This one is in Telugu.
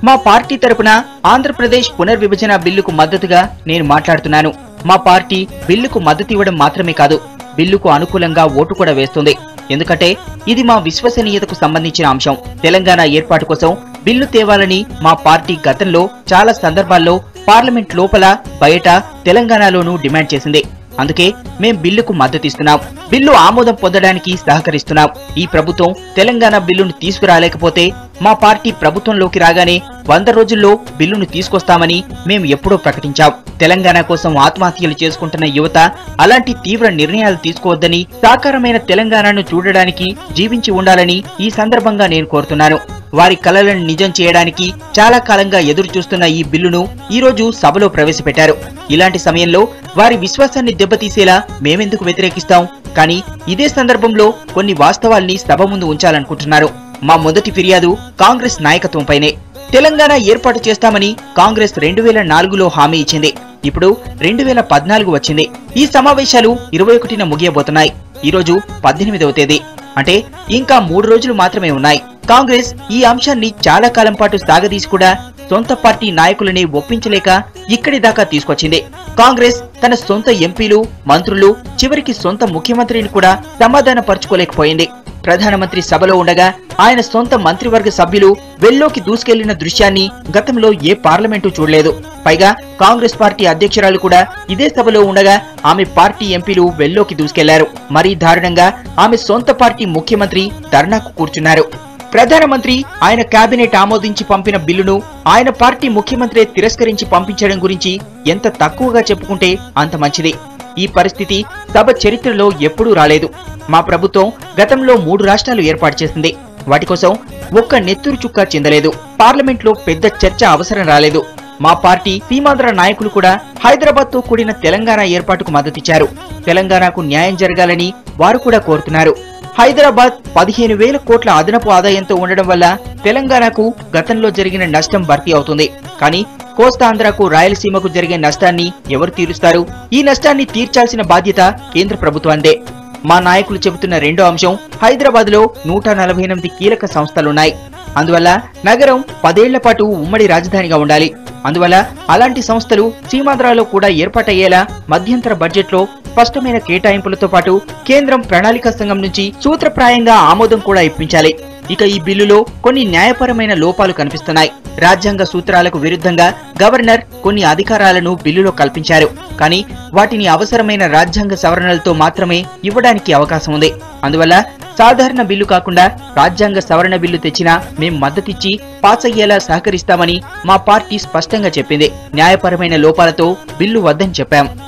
మా పార్టీ తరపున ఆంధ్రప్రదేశ్ పునర్విభజన బిల్లుకు మద్దతుగా నేను మాట్లాడుతున్నాను మా పార్టీ బిల్లుకు మద్దతు ఇవ్వడం మాత్రమే కాదు బిల్లుకు అనుకూలంగా ఓటు కూడా వేస్తుంది ఎందుకంటే ఇది మా విశ్వసనీయతకు సంబంధించిన అంశం తెలంగాణ ఏర్పాటు కోసం బిల్లు తేవాలని మా పార్టీ గతంలో చాలా సందర్భాల్లో పార్లమెంట్ లోపల బయట తెలంగాణలోనూ డిమాండ్ చేసింది అందుకే మేం బిల్లుకు మద్దతిస్తున్నాం బిల్లు ఆమోదం పొందడానికి సహకరిస్తున్నాం ఈ ప్రభుత్వం తెలంగాణ బిల్లును తీసుకురాలేకపోతే మా పార్టీ ప్రభుత్వంలోకి రాగానే వంద రోజుల్లో బిల్లును తీసుకొస్తామని మేం ఎప్పుడో ప్రకటించాం తెలంగాణ కోసం ఆత్మహత్యలు చేసుకుంటున్న యువత అలాంటి తీవ్ర నిర్ణయాలు తీసుకోవద్దని సాకారమైన తెలంగాణను చూడడానికి జీవించి ఉండాలని ఈ సందర్భంగా నేను కోరుతున్నాను వారి కలలను నిజం చేయడానికి చాలా కాలంగా ఎదురు చూస్తున్న ఈ బిల్లును ఈ రోజు సభలో ప్రవేశపెట్టారు ఇలాంటి సమయంలో వారి విశ్వాసాన్ని దెబ్బతీసేలా మేమెందుకు వ్యతిరేకిస్తాం కానీ ఇదే సందర్భంలో కొన్ని వాస్తవాల్ని సభ ముందు ఉంచాలనుకుంటున్నారు మా మొదటి ఫిర్యాదు కాంగ్రెస్ నాయకత్వంపైనే తెలంగాణ ఏర్పాటు చేస్తామని కాంగ్రెస్ రెండు వేల నాలుగులో హామీ ఇచ్చింది ఇప్పుడు రెండు వేల పద్నాలుగు వచ్చింది ఈ సమావేశాలు ఇరవై ఒకటిన ముగియబోతున్నాయి ఈ రోజు పద్దెనిమిదవ తేదీ అంటే ఇంకా మూడు రోజులు మాత్రమే ఉన్నాయి కాంగ్రెస్ ఈ అంశాన్ని చాలా కాలం పాటు సాగదీసి కూడా సొంత పార్టీ నాయకులని ఒప్పించలేక ఇక్కడి దాకా తీసుకొచ్చింది కాంగ్రెస్ తన సొంత ఎంపీలు మంత్రులు చివరికి సొంత ముఖ్యమంత్రిని కూడా సమాధానపరచుకోలేకపోయింది ప్రధానమంత్రి సభలో ఉండగా ఆయన సొంత మంత్రివర్గ సభ్యులు వెల్లోకి దూసుకెళ్లిన దృశ్యాన్ని గతంలో ఏ పార్లమెంటు చూడలేదు పైగా కాంగ్రెస్ పార్టీ అధ్యక్షురాలు కూడా ఇదే సభలో ఉండగా ఆమె పార్టీ ఎంపీలు వెల్లోకి దూసుకెళ్లారు మరీ దారుణంగా ఆమె సొంత పార్టీ ముఖ్యమంత్రి ధర్నాకు కూర్చున్నారు ప్రధానమంత్రి ఆయన కేబినెట్ ఆమోదించి పంపిన బిల్లును ఆయన పార్టీ ముఖ్యమంత్రి తిరస్కరించి పంపించడం గురించి ఎంత తక్కువగా చెప్పుకుంటే అంత మంచిది ఈ పరిస్థితి సభ చరిత్రలో ఎప్పుడూ రాలేదు మా ప్రభుత్వం గతంలో మూడు రాష్ట్రాలు ఏర్పాటు చేసింది వాటి కోసం ఒక్క నెత్తురు చుక్క చెందలేదు పార్లమెంట్లో పెద్ద చర్చ అవసరం రాలేదు మా పార్టీ సీమాంధ్ర నాయకులు కూడా హైదరాబాద్ తో కూడిన తెలంగాణ ఏర్పాటుకు మద్దతిచ్చారు తెలంగాణకు న్యాయం జరగాలని వారు కూడా కోరుతున్నారు హైదరాబాద్ పదిహేను వేల కోట్ల అదనపు ఆదాయంతో ఉండడం వల్ల తెలంగాణకు గతంలో జరిగిన నష్టం భర్తీ అవుతుంది కానీ కోస్తాంధ్రకు రాయలసీమకు జరిగే నష్టాన్ని ఎవరు తీరుస్తారు ఈ నష్టాన్ని తీర్చాల్సిన బాధ్యత కేంద్ర ప్రభుత్వాందే మా నాయకులు చెబుతున్న రెండో అంశం హైదరాబాద్ లో నూట నలభై ఎనిమిది కీలక సంస్థలున్నాయి అందువల్ల నగరం పదేళ్ల పాటు ఉమ్మడి రాజధానిగా ఉండాలి అందువల్ల అలాంటి సంస్థలు సీమాంధ్రాలో కూడా ఏర్పాటయ్యేలా మధ్యంతర బడ్జెట్లో స్పష్టమైన కేటాయింపులతో పాటు కేంద్రం ప్రణాళికా సంఘం నుంచి సూత్రప్రాయంగా ఆమోదం కూడా ఇప్పించాలి ఇక ఈ బిల్లులో కొన్ని న్యాయపరమైన లోపాలు కనిపిస్తున్నాయి రాజ్యాంగ సూత్రాలకు విరుద్ధంగా గవర్నర్ కొన్ని అధికారాలను బిల్లులో కల్పించారు కానీ వాటిని అవసరమైన రాజ్యాంగ సవరణలతో మాత్రమే ఇవ్వడానికి అవకాశం ఉంది అందువల్ల సాధారణ బిల్లు కాకుండా రాజ్యాంగ సవరణ బిల్లు తెచ్చినా మేం మద్దతిచ్చి పాస్ అయ్యేలా సహకరిస్తామని మా పార్టీ స్పష్టంగా చెప్పింది న్యాయపరమైన లోపాలతో బిల్లు వద్దని చెప్పాం